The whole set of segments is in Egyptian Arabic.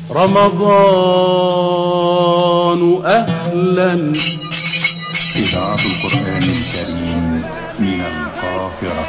رمضان أهلا إذاعة القرآن الكريم من القاهرة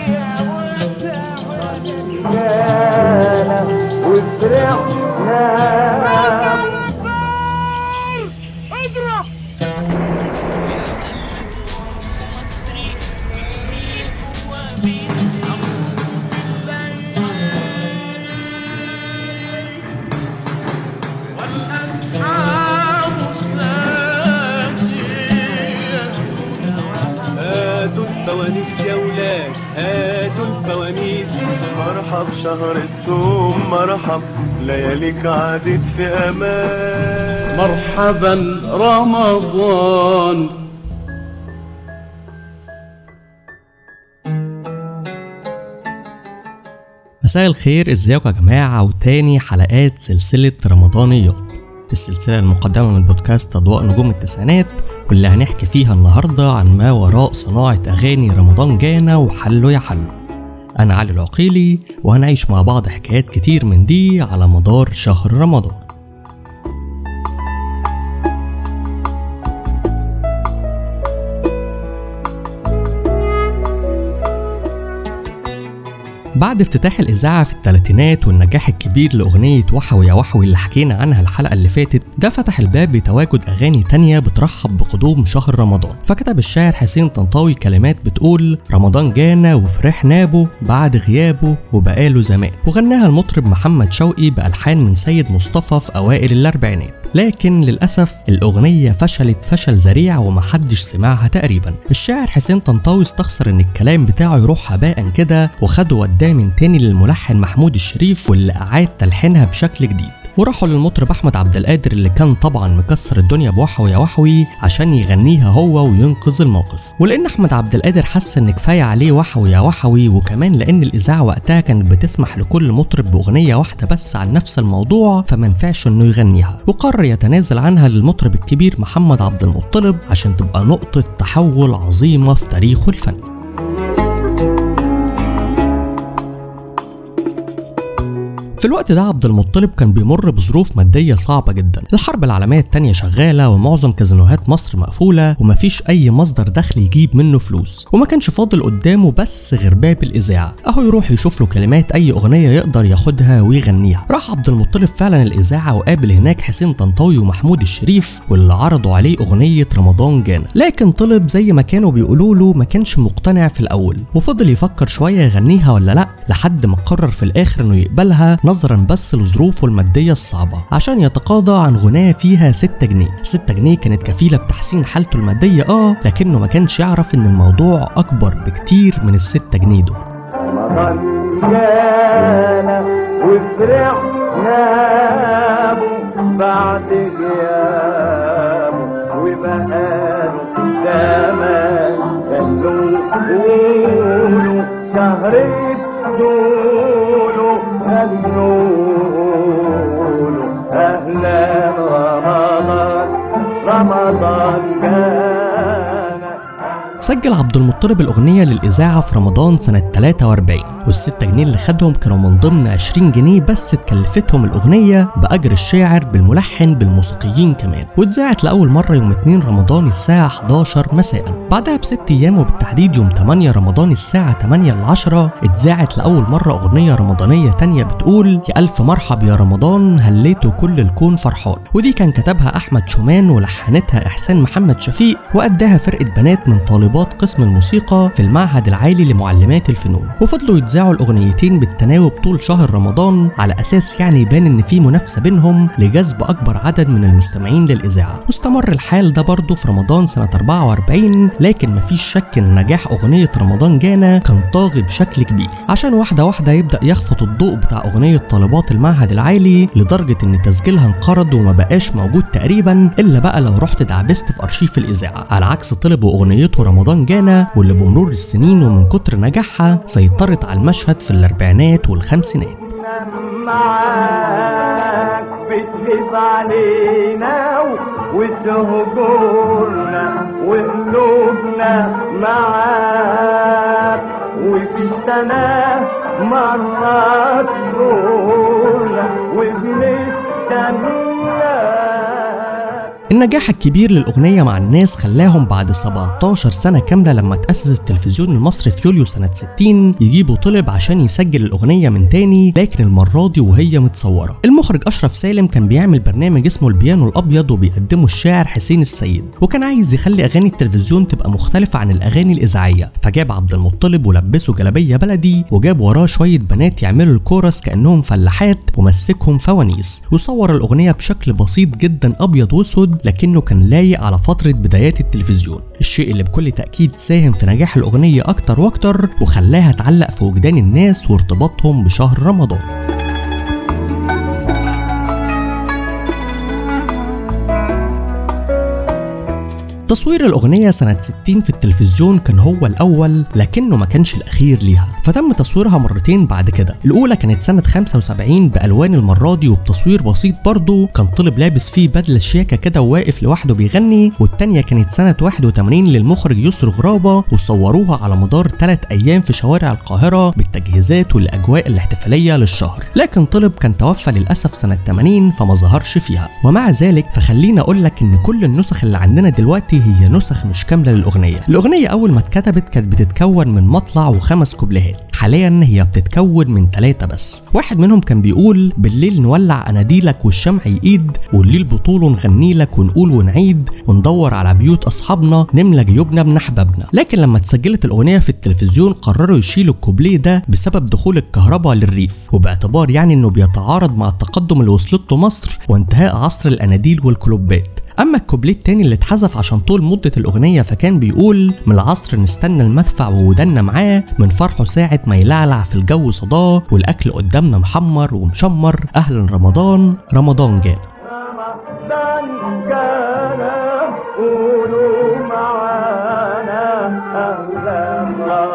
هاتوا الفوانيس يا ولاد هاتوا الفوانيس مرحب شهر الصوم مرحب لياليك عادت في امان مرحبا رمضان مساء الخير ازيكم يا جماعة وتاني حلقات سلسلة رمضانيات السلسلة المقدمة من بودكاست أضواء نجوم التسعينات واللي هنحكي فيها النهاردة عن ما وراء صناعة أغاني رمضان جانا وحلو يا حلو أنا علي العقيلي وهنعيش مع بعض حكايات كتير من دي على مدار شهر رمضان بعد افتتاح الإذاعة في الثلاثينات والنجاح الكبير لأغنية وحوي يا وحوي اللي حكينا عنها الحلقة اللي فاتت ده فتح الباب بتواجد أغاني تانية بترحب بقدوم شهر رمضان فكتب الشاعر حسين طنطاوي كلمات بتقول رمضان جانا وفرحنا به بعد غيابه وبقاله زمان وغناها المطرب محمد شوقي بألحان من سيد مصطفى في أوائل الأربعينات لكن للأسف الأغنية فشلت فشل ذريع ومحدش سمعها تقريبا الشاعر حسين طنطاوي استخسر إن الكلام بتاعه يروح هباء كده وخده وداه من تاني للملحن محمود الشريف واللي أعاد تلحينها بشكل جديد وراحوا للمطرب احمد عبد القادر اللي كان طبعا مكسر الدنيا بوحوي يا وحوي عشان يغنيها هو وينقذ الموقف ولان احمد عبد القادر حس ان كفايه عليه وحوي يا وحوي وكمان لان الاذاعه وقتها كانت بتسمح لكل مطرب باغنيه واحده بس عن نفس الموضوع فما ينفعش انه يغنيها وقرر يتنازل عنها للمطرب الكبير محمد عبد المطلب عشان تبقى نقطه تحول عظيمه في تاريخه الفني في الوقت ده عبد المطلب كان بيمر بظروف مادية صعبة جدا الحرب العالمية التانية شغالة ومعظم كازينوهات مصر مقفولة ومفيش أي مصدر دخل يجيب منه فلوس وما كانش فاضل قدامه بس غير باب الإذاعة أهو يروح يشوف له كلمات أي أغنية يقدر ياخدها ويغنيها راح عبد المطلب فعلا الإذاعة وقابل هناك حسين طنطاوي ومحمود الشريف واللي عرضوا عليه أغنية رمضان جانا لكن طلب زي ما كانوا بيقولوا له ما كانش مقتنع في الأول وفضل يفكر شوية يغنيها ولا لأ لحد ما قرر في الآخر إنه يقبلها نظرا بس لظروفه المادية الصعبة عشان يتقاضى عن غناة فيها 6 جنيه 6 جنيه كانت كفيلة بتحسين حالته المادية اه لكنه ما كانش يعرف ان الموضوع اكبر بكتير من الستة جنيه دول رمضان جانا وفرحنا به بعد غيابه وبقاله زمان كانوا قولوا شهر الدول هنقولوا اهلا رمضان رمضان جانا سجل عبد المطلب الأغنية للإذاعة في رمضان سنة 43 والستة جنيه اللي خدهم كانوا من ضمن 20 جنيه بس اتكلفتهم الأغنية بأجر الشاعر بالملحن بالموسيقيين كمان واتذاعت لأول مرة يوم 2 رمضان الساعة 11 مساء بعدها بست أيام وبالتحديد يوم 8 رمضان الساعة 8 ل 10 اتذاعت لأول مرة أغنية رمضانية تانية بتقول يا ألف مرحب يا رمضان هليته كل الكون فرحان ودي كان كتبها أحمد شومان ولحنتها إحسان محمد شفيق وأداها فرقة بنات من طالبات قسم الموسيقى في المعهد العالي لمعلمات الفنون وفضلوا يتذاعوا الأغنيتين بالتناوب طول شهر رمضان على أساس يعني يبان إن في منافسة بينهم لجذب أكبر عدد من المستمعين للإذاعة واستمر الحال ده برضه في رمضان سنة 44 لكن مفيش شك إن نجاح أغنية رمضان جانا كان طاغي بشكل كبير عشان واحدة واحدة يبدأ يخفت الضوء بتاع أغنية طالبات المعهد العالي لدرجة إن تسجيلها انقرض وما بقاش موجود تقريبا إلا بقى لو رحت دعبست في أرشيف الإذاعة على عكس طلب أغنيته رمضان جانا واللي بمرور السنين ومن كتر نجاحها سيطرت على المشهد في الأربعينات والخمسينات معاك بتلف علينا وتهجرنا وقلوبنا معاك وفي السنة مرات تقولنا وبنستناك النجاح الكبير للأغنية مع الناس خلاهم بعد 17 سنة كاملة لما تأسس التلفزيون المصري في يوليو سنة 60 يجيبوا طلب عشان يسجل الأغنية من تاني لكن المرة دي وهي متصورة المخرج أشرف سالم كان بيعمل برنامج اسمه البيانو الأبيض وبيقدمه الشاعر حسين السيد وكان عايز يخلي أغاني التلفزيون تبقى مختلفة عن الأغاني الإذاعية فجاب عبد المطلب ولبسه جلابية بلدي وجاب وراه شوية بنات يعملوا الكورس كأنهم فلاحات ومسكهم فوانيس وصور الأغنية بشكل بسيط جدا أبيض وأسود لكنه كان لايق على فترة بدايات التلفزيون الشيء اللي بكل تأكيد ساهم في نجاح الأغنية أكتر وأكتر وخلاها تعلق في وجدان الناس وارتباطهم بشهر رمضان تصوير الأغنية سنة 60 في التلفزيون كان هو الأول لكنه ما كانش الأخير ليها فتم تصويرها مرتين بعد كده الأولى كانت سنة 75 بألوان المرة دي وبتصوير بسيط برضه كان طلب لابس فيه بدلة شياكة كده وواقف لوحده بيغني والتانية كانت سنة 81 للمخرج يسر غرابة وصوروها على مدار ثلاث أيام في شوارع القاهرة بالتجهيزات والأجواء الاحتفالية للشهر لكن طلب كان توفى للأسف سنة 80 فما ظهرش فيها ومع ذلك فخليني أقول لك إن كل النسخ اللي عندنا دلوقتي هي نسخ مش كاملة للأغنية الأغنية أول ما اتكتبت كانت بتتكون من مطلع وخمس كوبليهات حاليا هي بتتكون من ثلاثة بس واحد منهم كان بيقول بالليل نولع أناديلك والشمع يقيد والليل بطوله نغني لك ونقول ونعيد وندور على بيوت أصحابنا نملى جيوبنا من أحبابنا لكن لما اتسجلت الأغنية في التلفزيون قرروا يشيلوا الكوبليه ده بسبب دخول الكهرباء للريف وباعتبار يعني إنه بيتعارض مع التقدم اللي وصلت له مصر وانتهاء عصر الأناديل والكلوبات اما الكوبليه التاني اللي اتحذف عشان طول مده الاغنيه فكان بيقول من العصر نستنى المدفع وودنا معاه من فرحه ساعه ما يلعلع في الجو صداه والاكل قدامنا محمر ومشمر اهلا رمضان رمضان جاء رمضان جانا قولوا معانا أهلا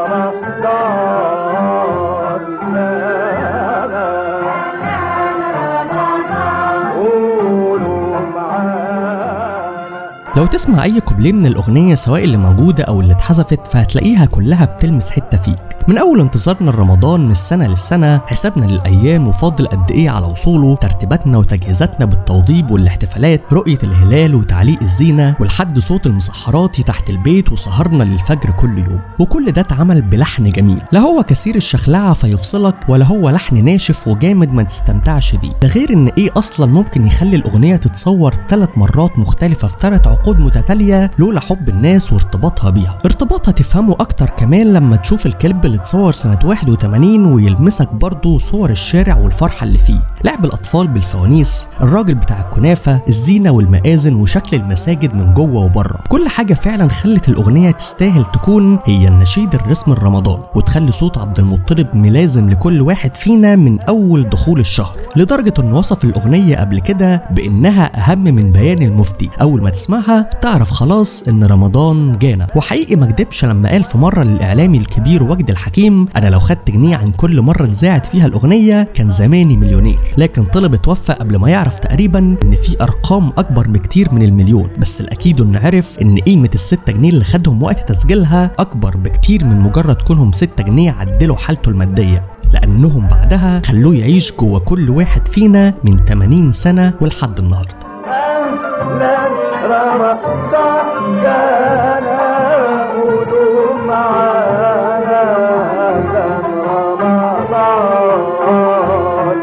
رمضان جانا قولوا معانا لو تسمع اي كوبليه من الاغنيه سواء اللي موجوده او اللي اتحذفت فهتلاقيها كلها بتلمس حته فيك من اول انتظارنا لرمضان من السنه للسنه حسابنا للايام وفاضل قد ايه على وصوله ترتيباتنا وتجهيزاتنا بالتوضيب والاحتفالات رؤيه الهلال وتعليق الزينه ولحد صوت المسحراتي تحت البيت وسهرنا للفجر كل يوم وكل ده اتعمل بلحن جميل لا هو كثير الشخلعه فيفصلك ولا هو لحن ناشف وجامد ما تستمتعش بيه ده غير ان ايه اصلا ممكن يخلي الاغنيه تتصور ثلاث مرات مختلفه في ثلاث عقود متتاليه لولا حب الناس وارتباطها بيها ارتباطها تفهمه اكتر كمان لما تشوف الكليب اللي اتصور سنه 81 ويلمسك برضه صور الشارع والفرحه اللي فيه لعب الاطفال بالفوانيس الراجل بتاع الكنافه الزينه والمآذن وشكل المساجد من جوه وبره كل حاجه فعلا خلت الاغنيه تستاهل تكون هي النشيد الرسمي لرمضان وتخلي صوت عبد المطلب ملازم لكل واحد فينا من اول دخول الشهر لدرجه انه وصف الاغنيه قبل كده بانها اهم من بيان المفتي اول ما تسمعها تعرف خلاص ان رمضان جانا وحقيقي ما كدبش لما قال في مره للاعلامي الكبير وجد الحكيم انا لو خدت جنيه عن كل مره اتذاعت فيها الاغنيه كان زماني مليونير لكن طلب اتوفى قبل ما يعرف تقريبا ان في ارقام اكبر بكتير من المليون بس الاكيد انه عرف ان قيمه الستة جنيه اللي خدهم وقت تسجيلها اكبر بكتير من مجرد كونهم 6 جنيه عدلوا حالته الماديه لانهم بعدها خلوه يعيش جوه كل واحد فينا من 80 سنه ولحد النهارده أهلا رمضان جانا قولوا معانا أهلا رمضان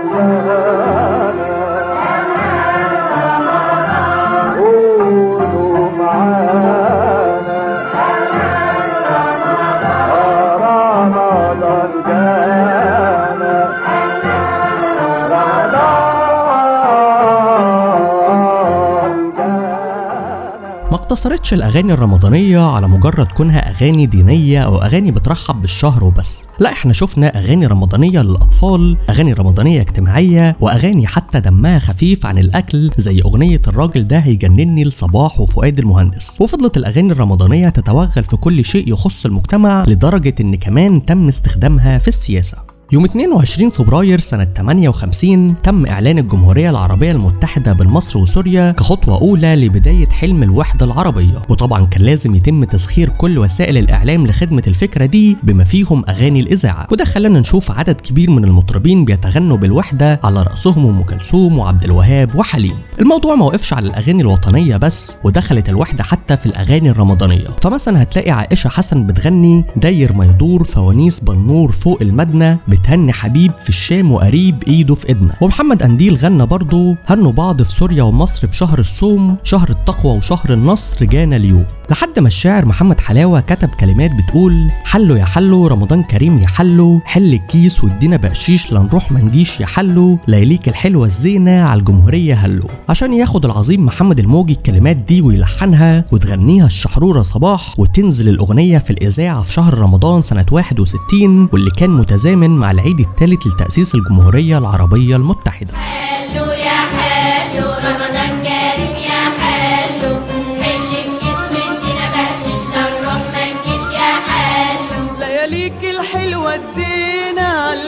جانا قولوا معانا رمضان جانا رمضان جانا ما اقتصرتش الاغاني الرمضانيه على مجرد كونها اغاني دينيه او اغاني بترحب بالشهر وبس لا احنا شفنا اغاني رمضانيه للاطفال اغاني رمضانيه اجتماعيه واغاني حتى دمها خفيف عن الاكل زي اغنيه الراجل ده هيجنني لصباح وفؤاد المهندس وفضلت الاغاني الرمضانيه تتوغل في كل شيء يخص المجتمع لدرجه ان كمان تم استخدامها في السياسه يوم 22 فبراير سنة 58 تم إعلان الجمهورية العربية المتحدة بين مصر وسوريا كخطوة أولى لبداية حلم الوحدة العربية وطبعا كان لازم يتم تسخير كل وسائل الإعلام لخدمة الفكرة دي بما فيهم أغاني الإذاعة وده خلانا نشوف عدد كبير من المطربين بيتغنوا بالوحدة على رأسهم أم كلثوم وعبد الوهاب وحليم الموضوع ما وقفش على الأغاني الوطنية بس ودخلت الوحدة حتى في الأغاني الرمضانية فمثلا هتلاقي عائشة حسن بتغني داير ما يدور فوانيس بنور فوق المدنة بتهني حبيب في الشام وقريب ايده في ايدنا ومحمد قنديل غنى برضه هنوا بعض في سوريا ومصر بشهر الصوم شهر التقوى وشهر النصر جانا اليوم لحد ما الشاعر محمد حلاوة كتب كلمات بتقول حلو يا حلو رمضان كريم يا حلو حل الكيس وادينا بقشيش لا نروح ما نجيش يا حلو ليليك الحلوة الزينة على الجمهورية هلو عشان ياخد العظيم محمد الموجي الكلمات دي ويلحنها وتغنيها الشحرورة صباح وتنزل الأغنية في الإذاعة في شهر رمضان سنة 61 واللي كان متزامن مع العيد الثالث لتأسيس الجمهورية العربية المتحدة حلو يا حلو رمضان كريم يا حلو حل الكيس وادينا بقشيش لا نروح ما نجيش يا حلو لياليك الحلوة الزينة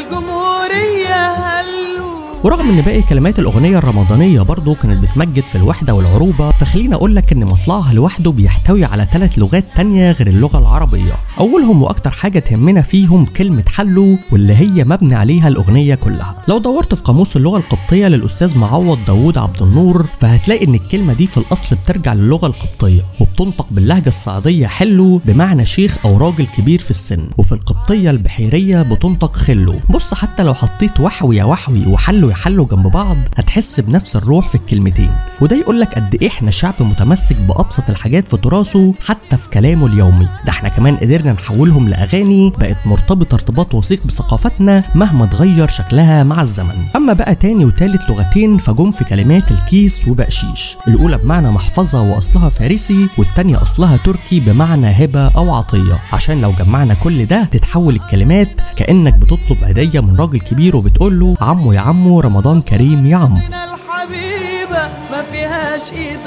عالجمهورية هلو ورغم ان باقي كلمات الاغنيه الرمضانيه برضه كانت بتمجد في الوحده والعروبه فخليني اقول لك ان مطلعها لوحده بيحتوي على ثلاث لغات تانية غير اللغه العربيه اولهم واكتر حاجه تهمنا فيهم كلمه حلو واللي هي مبني عليها الاغنيه كلها لو دورت في قاموس اللغه القبطيه للاستاذ معوض داوود عبد النور فهتلاقي ان الكلمه دي في الاصل بترجع للغه القبطيه وبتنطق باللهجه الصعيديه حلو بمعنى شيخ او راجل كبير في السن وفي القبطيه البحيريه بتنطق خلو بص حتى لو حطيت وحوي يا وحوي وحلو يا حلو جنب بعض هتحس بنفس الروح في الكلمتين وده يقول لك قد ايه احنا شعب متمسك بابسط الحاجات في تراثه حتى في كلامه اليومي ده احنا كمان قدرنا نحولهم لاغاني بقت مرتبطه ارتباط وثيق بثقافتنا مهما اتغير شكلها مع الزمن اما بقى تاني وتالت لغتين فجم في كلمات الكيس وبقشيش الاولى بمعنى محفظه واصلها فارسي والتانيه اصلها تركي بمعنى هبه او عطيه عشان لو جمعنا كل ده تتحول الكلمات كانك بتطلب هديه من راجل كبير وبتقول له عمو يا عمو رمضان كريم يا عمو من الحبيبة ما فيهاش ايد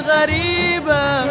غريبة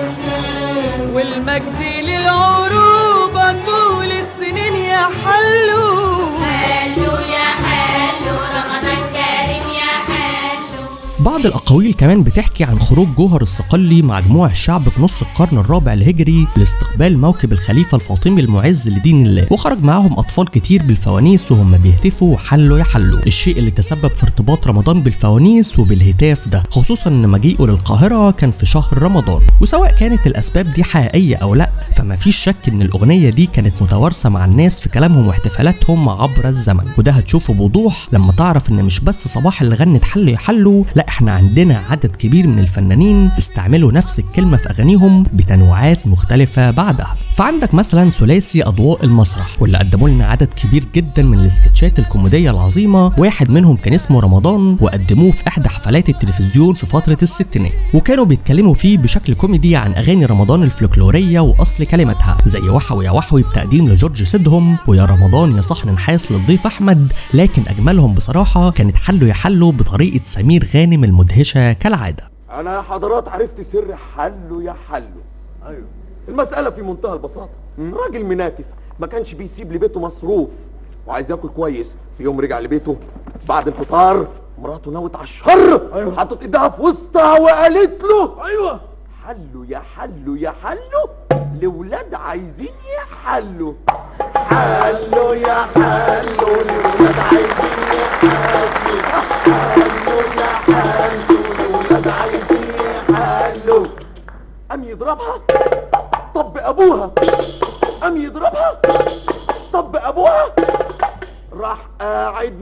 والمجد للعروبة طول السنين يا حلو حلو يا حلو رمضان كريم يا حلو بعض الأقاويل كمان بتحكي عن خروج جوهر الصقلي مع جموع الشعب في نص القرن الرابع الهجري لاستقبال موكب الخليفة الفاطمي المعز لدين الله وخرج معاهم أطفال كتير بالفوانيس وهم بيهتفوا حلوا يا حلوا الشيء اللي تسبب في ارتباط رمضان بالفوانيس وبالهتاف ده خصوصا ان مجيئه للقاهرة كان في شهر رمضان وسواء كانت الأسباب دي حقيقية أو لا فما فيش شك ان الأغنية دي كانت متوارثة مع الناس في كلامهم واحتفالاتهم عبر الزمن وده هتشوفه بوضوح لما تعرف ان مش بس صباح اللي غنت حلوا يا حلوا لا احنا عندنا عدد كبير من الفنانين استعملوا نفس الكلمة في أغانيهم بتنوعات مختلفة بعدها فعندك مثلا ثلاثي أضواء المسرح واللي قدموا لنا عدد كبير جدا من السكتشات الكوميدية العظيمة واحد منهم كان اسمه رمضان وقدموه في إحدى حفلات التلفزيون في فترة الستينات وكانوا بيتكلموا فيه بشكل كوميدي عن أغاني رمضان الفلكلورية وأصل كلماتها زي وحوي يا وحوي بتقديم لجورج سيدهم ويا رمضان يا صحن نحاس للضيف أحمد لكن أجملهم بصراحة كانت حلو يا حلو بطريقة سمير غانم المدهشة كالعادة انا يا حضرات عرفت سر حله يا حله ايوه المسألة في منتهى البساطة راجل مناكف ما كانش بيسيب لبيته مصروف وعايز ياكل كويس في يوم رجع لبيته بعد الفطار مراته نوت على الشر ايوه حطت ايدها في وسطها وقالت له ايوه حلو يا حلو يا حلو لولاد عايزين يحلوا حلو يا حلو لولاد عايزين يحلوا حلو يا حلو لولاد عايزين يحلوا قام يضربها طب ابوها قام يضربها طب ابوها راح قاعد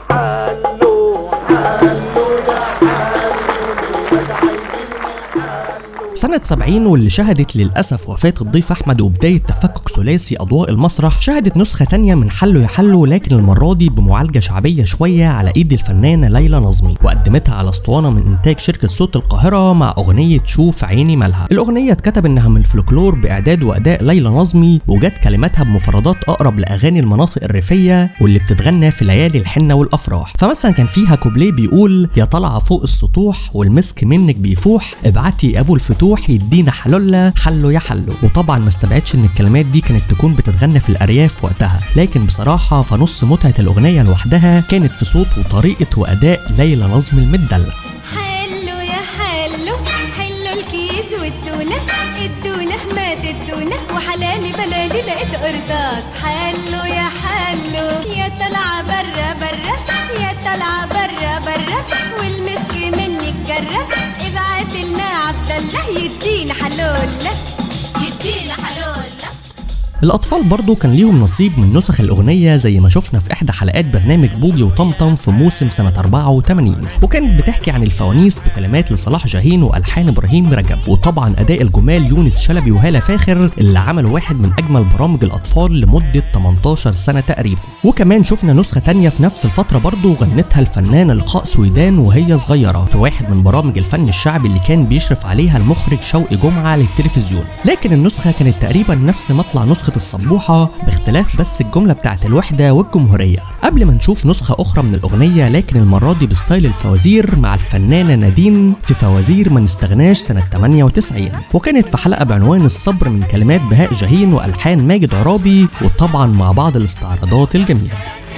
محله حلو يا حلو لولاد عايزين يحلوا سنة 70 واللي شهدت للأسف وفاة الضيف أحمد وبداية تفكك ثلاثي أضواء المسرح شهدت نسخة تانية من حلو يا حلو لكن المرة دي بمعالجة شعبية شوية على إيد الفنانة ليلى نظمي وقدمتها على اسطوانة من إنتاج شركة صوت القاهرة مع أغنية شوف عيني مالها الأغنية اتكتب إنها من الفلكلور بإعداد وأداء ليلى نظمي وجت كلماتها بمفردات أقرب لأغاني المناطق الريفية واللي بتتغنى في ليالي الحنة والأفراح فمثلا كان فيها كوبليه بيقول يا طالعة فوق السطوح والمسك منك بيفوح ابعتي أبو الفتوح يروح يدينا حلولة حلو يا حلو وطبعا ما استبعدش ان الكلمات دي كانت تكون بتتغنى في الارياف وقتها لكن بصراحة فنص متعة الاغنية لوحدها كانت في صوت وطريقة واداء ليلى نظم المدلع حلو يا حلو حلو الكيس والتونة التونة ما تدونة وحلالي بلالي لقيت قرطاس حلو يا حلو يا طالعة برا برا يا طالعة برا برا والمسك منك جرة ابعت لنا عبد الله يدينا حلولة يدينا حلولة الأطفال برضو كان ليهم نصيب من نسخ الأغنية زي ما شفنا في إحدى حلقات برنامج بوجي وطمطم في موسم سنة 84 وكانت بتحكي عن الفوانيس بكلمات لصلاح جاهين وألحان إبراهيم رجب وطبعا أداء الجمال يونس شلبي وهالة فاخر اللي عملوا واحد من أجمل برامج الأطفال لمدة 18 سنة تقريبا وكمان شفنا نسخة تانية في نفس الفترة برضو غنتها الفنانة لقاء سويدان وهي صغيرة في واحد من برامج الفن الشعبي اللي كان بيشرف عليها المخرج شوقي جمعة للتلفزيون لكن النسخة كانت تقريبا نفس مطلع نسخة الصبوحة باختلاف بس الجملة بتاعت الوحدة والجمهورية قبل ما نشوف نسخة أخرى من الأغنية لكن المرة دي بستايل الفوازير مع الفنانة نادين في فوازير ما نستغناش سنة 98 وكانت في حلقة بعنوان الصبر من كلمات بهاء جاهين وألحان ماجد عرابي وطبعا مع بعض الاستعراضات الجميلة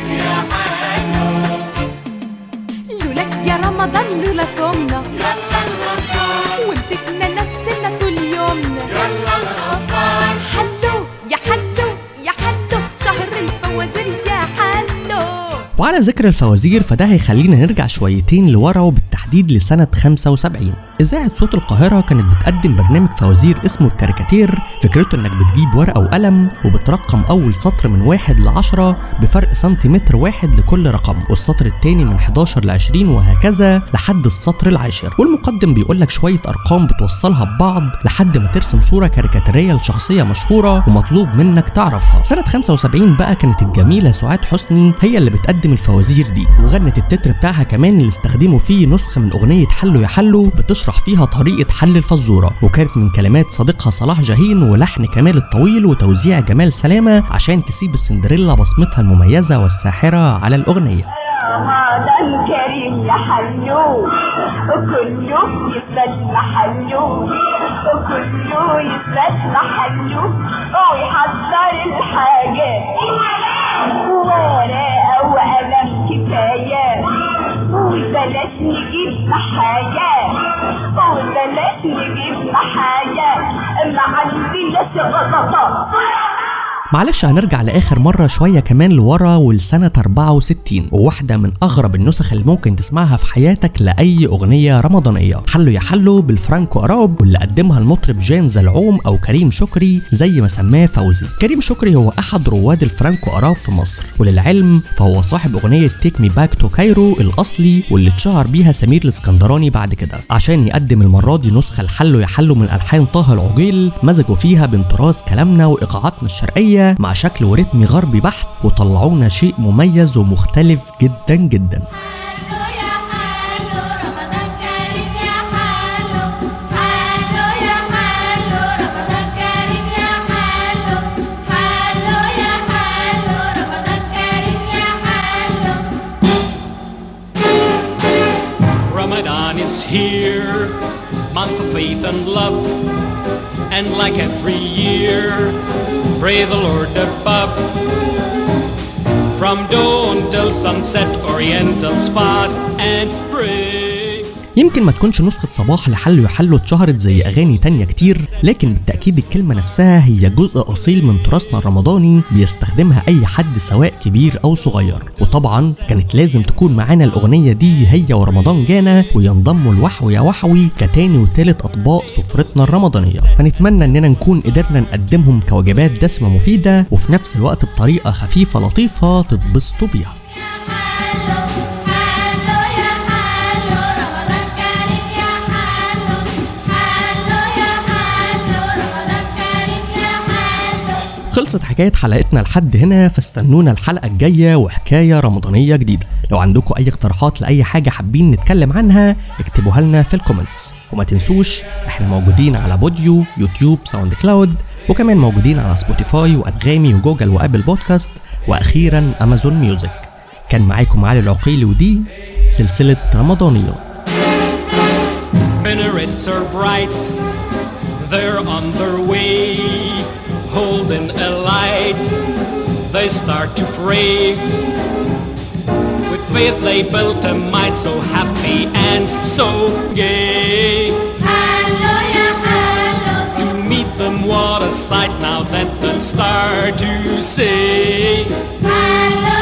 لولاك يا رمضان لولا صومنا ومسكنا نفسنا طول يومنا حلو يا حلو يا حلو شهر الفوازير يا حلو وعلى ذكر الفوازير فده هيخلينا نرجع شويتين لورا وبالتحديد لسنة 75 إذاعة صوت القاهرة كانت بتقدم برنامج فوازير اسمه الكاريكاتير فكرته إنك بتجيب ورقة وقلم وبترقم أول سطر من واحد لعشرة بفرق سنتيمتر واحد لكل رقم والسطر التاني من 11 ل 20 وهكذا لحد السطر العاشر والمقدم بيقول لك شوية أرقام بتوصلها ببعض لحد ما ترسم صورة كاريكاتيرية لشخصية مشهورة ومطلوب منك تعرفها سنة 75 بقى كانت الجميلة سعاد حسني هي اللي بتقدم الفوازير دي وغنت التتر بتاعها كمان اللي استخدموا فيه نسخة من أغنية حلو يا حلو بتشرح فيها طريقة حل الفزورة وكانت من كلمات صديقها صلاح جاهين ولحن كمال الطويل وتوزيع جمال سلامة عشان تسيب السندريلا بصمتها المميزة والساحرة على الأغنية رمضان كريم يا حلو وكله يسلم حلو وكله يسلم حلو ويحضر الحاجات ورقة وقلم كفاية وبلاش نجيب حاجة وبلاش نجيب حاجة معلمين غلطات معلش هنرجع لآخر مرة شوية كمان لورا ولسنة 64 وواحدة من أغرب النسخ اللي ممكن تسمعها في حياتك لأي أغنية رمضانية حلو يا حلو بالفرانكو أراب واللي قدمها المطرب جان زلعوم أو كريم شكري زي ما سماه فوزي كريم شكري هو أحد رواد الفرانكو أراب في مصر وللعلم فهو صاحب أغنية تيك مي باك تو كايرو الأصلي واللي اتشهر بيها سمير الاسكندراني بعد كده عشان يقدم المرة دي نسخة الحلو يا حلو من ألحان طه العجيل مزجوا فيها بين تراث كلامنا وإيقاعاتنا الشرقية مع شكل ورتم غربي بحت وطلعونا شيء مميز ومختلف جدا جدا حلو يا حلو رمضان كريم يا حلو حلو يا حلو رمضان كريم يا حلو حلو يا حلو رمضان كريم يا حلو Ramadan is here, month of faith and love. And like every year, pray the Lord above. From dawn till sunset, Orientals fast and pray. يمكن ما تكونش نسخة صباح لحل يحل اتشهرت زي أغاني تانية كتير لكن بالتأكيد الكلمة نفسها هي جزء أصيل من تراثنا الرمضاني بيستخدمها أي حد سواء كبير أو صغير وطبعا كانت لازم تكون معانا الأغنية دي هي ورمضان جانا وينضموا الوحو يا وحوي كتاني وتالت أطباق سفرتنا الرمضانية فنتمنى إننا نكون قدرنا نقدمهم كوجبات دسمة مفيدة وفي نفس الوقت بطريقة خفيفة لطيفة تتبسطوا بيها حلو حلو يا حلو رمضان كريم يا حلو حلو يا حلو رمضان كريم يا حلو خلصت حكاية حلقتنا لحد هنا فاستنونا الحلقة الجاية وحكاية رمضانية جديدة لو عندكم أي اقتراحات لأي حاجة حابين نتكلم عنها اكتبوها لنا في الكومنتس وما تنسوش احنا موجودين على بوديو يوتيوب ساوند كلاود وكمان موجودين على سبوتيفاي وأنغامي وجوجل وأبل بودكاست وأخيرا أمازون ميوزك كان معاكم علي العقيلي ودي سلسلة رمضانيات Minarets are bright, they're on their way, holding a light. They start to pray. With faith they built a mind so happy and so gay. حلو يا حلو To meet them, what a sight now that they'll start to say. حلو